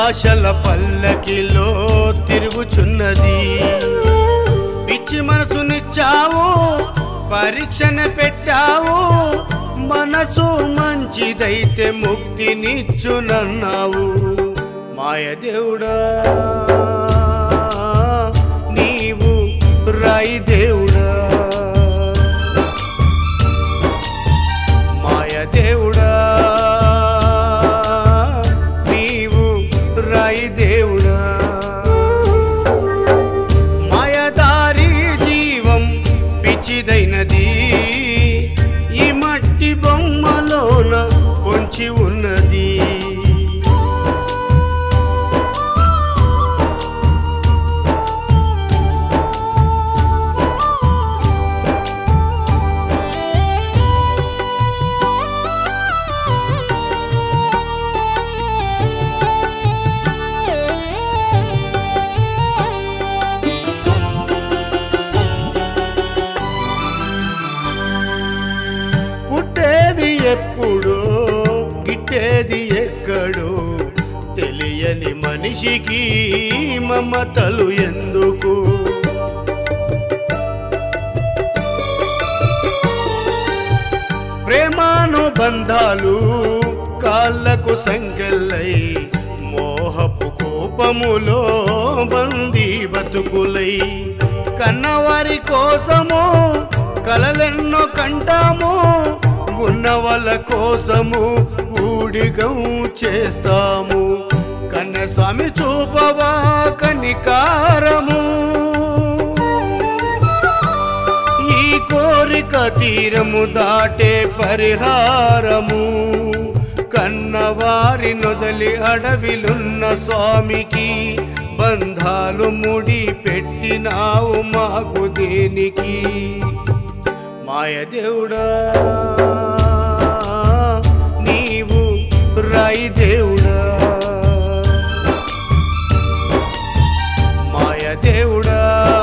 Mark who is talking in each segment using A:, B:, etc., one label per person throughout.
A: ఆశల పల్లకిలో తిరుగుచున్నది పిచ్చి మనసునిచ్చావు పరీక్షణ పెట్టావు మనసు మంచిదైతే ముక్తినిచ్చునన్నావు మాయదేవుడా నీవు రాయి దేవుడా మాయదేవుడా నీవు రాయి దేవుడా మాయదారి జీవం పిచ్చిదైనది ఈ మట్టి బొమ్మలోన పొంచి ఉన్నది పుట్టేది ఎప్పుడు గిట్టేది ఎక్కడో తెలియని మనిషికి మమతలు ఎందుకు ప్రేమానుబంధాలు కాళ్ళకు సంకెళ్ళై మోహపు కోపములో బందీ బతుకులై కన్నవారి కోసము కలలెన్నో కంటాము ఉన్న వాళ్ళ కోసము ఊడిగం చేస్తాము కన్నస్వామి చూపవా కనికారము ఈ కోరిక తీరము దాటే పరిహారము కన్నవారి నొదలి అడవిలున్న స్వామికి బంధాలు ముడి పెట్టినావు మాకు దేనికి మాయదేవుడా నీవు రాయి దేవుడా మాయదేవుడా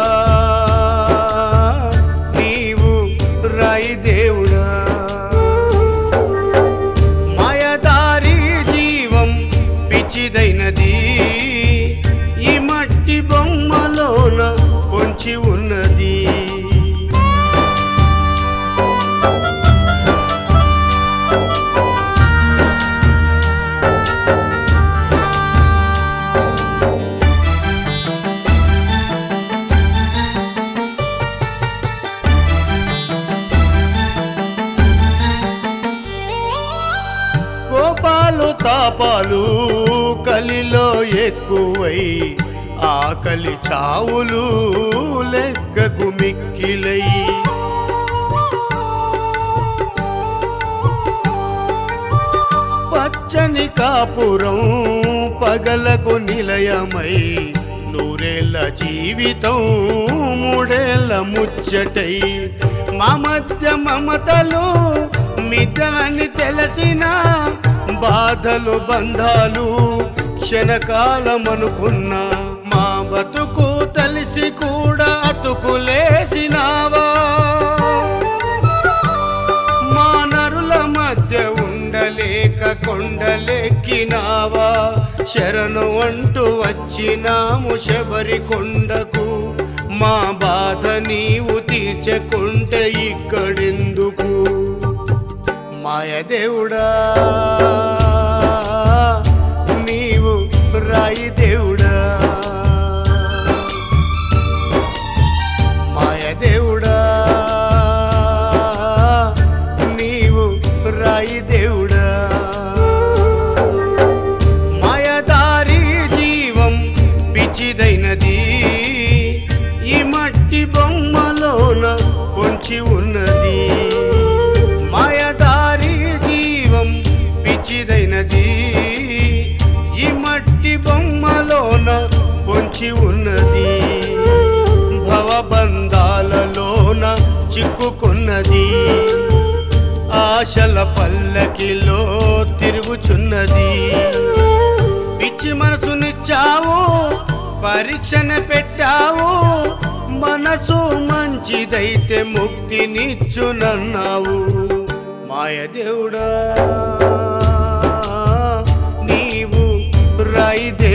A: నీవు రాయి దేవుడా మాయదారి జీవం పిచ్చిదైనది ఈ మట్టి బొమ్మలోన పొంచి ఉన్నది కోపాలు తాపాలు కలిలో ఎక్కువై ఆకలి చావులు లెక్కకు మిక్కిలై పచ్చని కాపురం పగలకు నిలయమై నూరేళ్ల జీవితం మూడేళ్ల ముచ్చటై మా మధ్య మమతలు మితాన్ని తెలిసిన బాధలు బంధాలు క్షణకాలమనుకున్నా మా బతుకు తెలిసి కూడా అతుకులేసినావా మా నరుల మధ్య ఉండలేక కొండలెక్కినావా శరణు అంటూ వచ్చినాము శబరి కొండకు మా బాధ నీవు తీర్చకుంటే ఇక్కడెందుకు మాయదేవుడా నీవు రాయి దేవుడా మాయదేవుడా నీవు రాయి దేవుడా మాయదారి జీవం పిచ్చిదైనది ఈ మట్టి బొమ్మలోన పొంచి ఉన్నది మాయదారి జీవం పిచ్చిదైనది ఈ మట్టి బొమ్మలోన పొంచి ఉన్నది భవబంధాలలోన చిక్కుకున్నది ఆశల పల్లకిలో తిరుగుచున్నది పిచ్చి మనసునిచ్చావు పరీక్షణ పెట్టావు మనసు మంచిదైతే ముక్తినిచ్చునన్నావు మాయదేవుడా నీవు రాయి